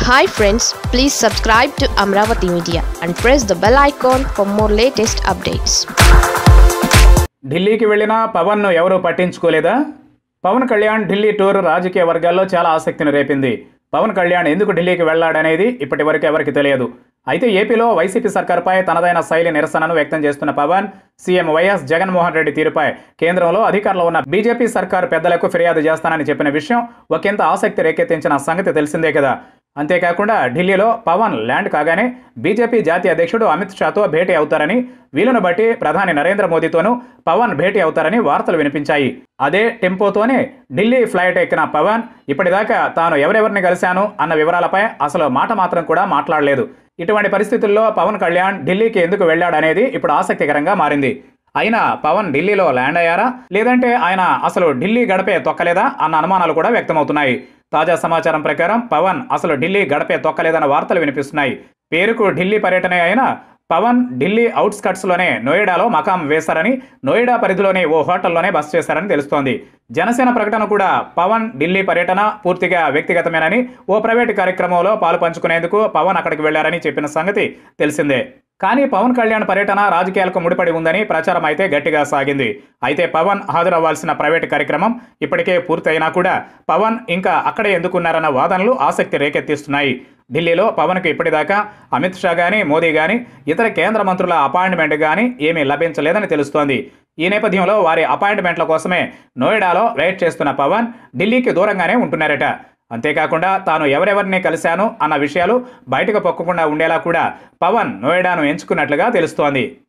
hi friends please subscribe to Amaravati media and press the bell icon for more latest updates ఢిల్లీకి వెళ్ళినా పవన్ను ఎవరూ పట్టించుకోలేదా పవన్ కళ్యాణ్ ఢిల్లీ టూర్ రాజకీయ వర్గాల్లో చాలా ఆసక్తిని రేపింది పవన్ కళ్యాణ్ ఎందుకు ఢిల్లీకి వెళ్లాడనేది ఇప్పటి వరకు ఎవరికి తెలియదు అయితే ఏపీలో వైసీపీ సర్కార్పై తనదైన శైలి నిరసనను వ్యక్తం చేస్తున్న పవన్ సీఎం వైఎస్ జగన్మోహన్ రెడ్డి తీరుపై కేంద్రంలో అధికారంలో ఉన్న బీజేపీ సర్కారు పెద్దలకు ఫిర్యాదు చేస్తానని చెప్పిన విషయం ఒకంత ఆసక్తి రేకెత్తించిన సంగతి తెలిసిందే కదా అంతేకాకుండా ఢిల్లీలో పవన్ ల్యాండ్ కాగానే బీజేపీ జాతీయ అధ్యక్షుడు అమిత్ షాతో భేటీ అవుతారని వీలును బట్టి ప్రధాని నరేంద్ర మోదీతోనూ పవన్ భేటీ అవుతారని వార్తలు వినిపించాయి అదే టెంపోతోనే ఢిల్లీ ఫ్లైట్ ఎక్కిన పవన్ ఇప్పటిదాకా తాను ఎవరెవరిని కలిశాను అన్న వివరాలపై అసలు మాట మాత్రం కూడా మాట్లాడలేదు ఇటువంటి పరిస్థితుల్లో పవన్ కళ్యాణ్ ఢిల్లీకి ఎందుకు వెళ్ళాడనేది ఇప్పుడు ఆసక్తికరంగా మారింది అయినా పవన్ ఢిల్లీలో ల్యాండ్ అయ్యారా లేదంటే ఆయన అసలు ఢిల్లీ గడపే తొక్కలేదా అన్న అనుమానాలు కూడా వ్యక్తమవుతున్నాయి తాజా సమాచారం ప్రకారం పవన్ అసలు ఢిల్లీ గడపే తొక్కలేదన్న వార్తలు వినిపిస్తున్నాయి పేరుకు ఢిల్లీ పర్యటనే అయినా పవన్ ఢిల్లీ అవుట్స్కట్స్లోనే నోయిడాలో మకాం వేశారని నోయిడా పరిధిలోని ఓ హోటల్లోనే బస చేశారని తెలుస్తోంది జనసేన ప్రకటన కూడా పవన్ ఢిల్లీ పర్యటన పూర్తిగా వ్యక్తిగతమేనని ఓ ప్రైవేటు కార్యక్రమంలో పాలు పంచుకునేందుకు పవన్ అక్కడికి వెళ్లారని చెప్పిన సంగతి తెలిసిందే కానీ పవన్ కళ్యాణ్ పర్యటన రాజకీయాలకు ముడిపడి ఉందని ప్రచారం అయితే గట్టిగా సాగింది అయితే పవన్ హాజరవ్వాల్సిన ప్రైవేటు కార్యక్రమం ఇప్పటికే పూర్తయినా కూడా పవన్ ఇంకా అక్కడే ఎందుకున్నారన్న వాదనలు ఆసక్తి రేకెత్తిస్తున్నాయి ఢిల్లీలో పవన్కు ఇప్పటిదాకా అమిత్ షా కానీ మోదీ కానీ ఇతర కేంద్ర మంత్రుల అపాయింట్మెంట్ కానీ ఏమీ లభించలేదని తెలుస్తోంది ఈ నేపథ్యంలో వారి అపాయింట్మెంట్ల కోసమే నోయిడాలో వెయిట్ చేస్తున్న పవన్ ఢిల్లీకి దూరంగానే ఉంటున్నారట అంతేకాకుండా తాను ఎవరెవరిని కలిశాను అన్న విషయాలు బయటకు పొక్కకుండా ఉండేలా కూడా పవన్ నోయిడాను ఎంచుకున్నట్లుగా తెలుస్తోంది